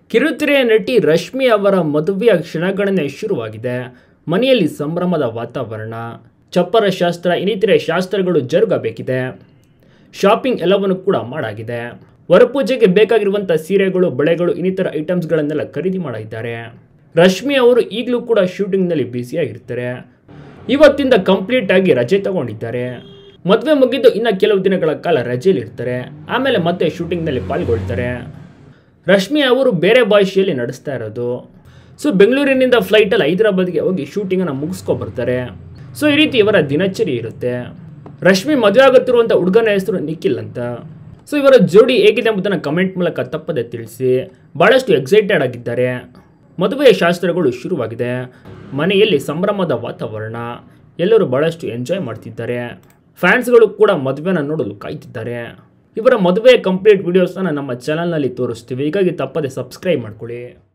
ಕಿರುತೆರೆಯ ನಟಿ ರಶ್ಮಿ ಅವರ ಮದುವೆಯ ಕ್ಷಣಗಣನೆ ಶುರುವಾಗಿದೆ ಮನೆಯಲ್ಲಿ ಸಂಭ್ರಮದ ವಾತಾವರಣ ಚಪ್ಪರ ಶಾಸ್ತ್ರ ಇನ್ನಿತರೆ ಶಾಸ್ತ್ರಗಳು ಜರುಗಬೇಕಿದೆ ಶಾಪಿಂಗ್ ಎಲ್ಲವನ್ನು ಕೂಡ ಮಾಡಾಗಿದೆ ವರಪೂಜೆಗೆ ಬೇಕಾಗಿರುವಂಥ ಸೀರೆಗಳು ಬಳೆಗಳು ಇನ್ನಿತರ ಐಟಮ್ಸ್ಗಳನ್ನೆಲ್ಲ ಖರೀದಿ ಮಾಡಿದ್ದಾರೆ ರಶ್ಮಿ ಅವರು ಈಗಲೂ ಕೂಡ ಶೂಟಿಂಗ್ನಲ್ಲಿ ಬ್ಯುಸಿಯಾಗಿರ್ತಾರೆ ಇವತ್ತಿಂದ ಕಂಪ್ಲೀಟ್ ಆಗಿ ರಜೆ ತಗೊಂಡಿದ್ದಾರೆ ಮದುವೆ ಮುಗಿದು ಇನ್ನು ಕೆಲವು ದಿನಗಳ ಕಾಲ ರಜೆಯಲ್ಲಿರ್ತಾರೆ ಆಮೇಲೆ ಮತ್ತೆ ಶೂಟಿಂಗ್ನಲ್ಲಿ ಪಾಲ್ಗೊಳ್ತಾರೆ ರಶ್ಮಿ ಅವರು ಬೇರೆ ಭಾಷೆಯಲ್ಲಿ ನಡೆಸ್ತಾ ಇರೋದು ಸೊ ಬೆಂಗಳೂರಿನಿಂದ ಫ್ಲೈಟಲ್ಲಿ ಹೈದರಾಬಾದ್ಗೆ ಹೋಗಿ ಶೂಟಿಂಗನ್ನು ಮುಗಿಸ್ಕೊ ಬರ್ತಾರೆ ಸೊ ಈ ರೀತಿ ಇವರ ದಿನಚರಿ ಇರುತ್ತೆ ರಶ್ಮಿ ಮದುವೆ ಆಗುತ್ತಿರುವಂಥ ಹುಡುಗನ ಹೆಸರು ನಿಖಿಲ್ ಅಂತ ಸೊ ಇವರ ಜೋಡಿ ಹೇಗಿದೆ ಎಂಬುದನ್ನು ಕಮೆಂಟ್ ಮೂಲಕ ತಪ್ಪದೆ ತಿಳಿಸಿ ಭಾಳಷ್ಟು ಎಕ್ಸೈಟೆಡ್ ಆಗಿದ್ದಾರೆ ಮದುವೆಯ ಶಾಸ್ತ್ರಗಳು ಶುರುವಾಗಿದೆ ಮನೆಯಲ್ಲಿ ಸಂಭ್ರಮದ ವಾತಾವರಣ ಎಲ್ಲರೂ ಭಾಳಷ್ಟು ಎಂಜಾಯ್ ಮಾಡ್ತಿದ್ದಾರೆ ಫ್ಯಾನ್ಸ್ಗಳು ಕೂಡ ಮದುವೆನ ನೋಡಲು ಕಾಯ್ತಿದ್ದಾರೆ ಇವರ ಮದುವೆಯ ಕಂಪ್ಲೀಟ್ ವಿಡಿಯೋಸನ್ನು ನಮ್ಮ ಚಾನಲ್ನಲ್ಲಿ ತೋರಿಸ್ತೀವಿ ಹೀಗಾಗಿ ತಪ್ಪದೆ ಸಬ್ಸ್ಕ್ರೈಬ್ ಮಾಡ್ಕೊಳ್ಳಿ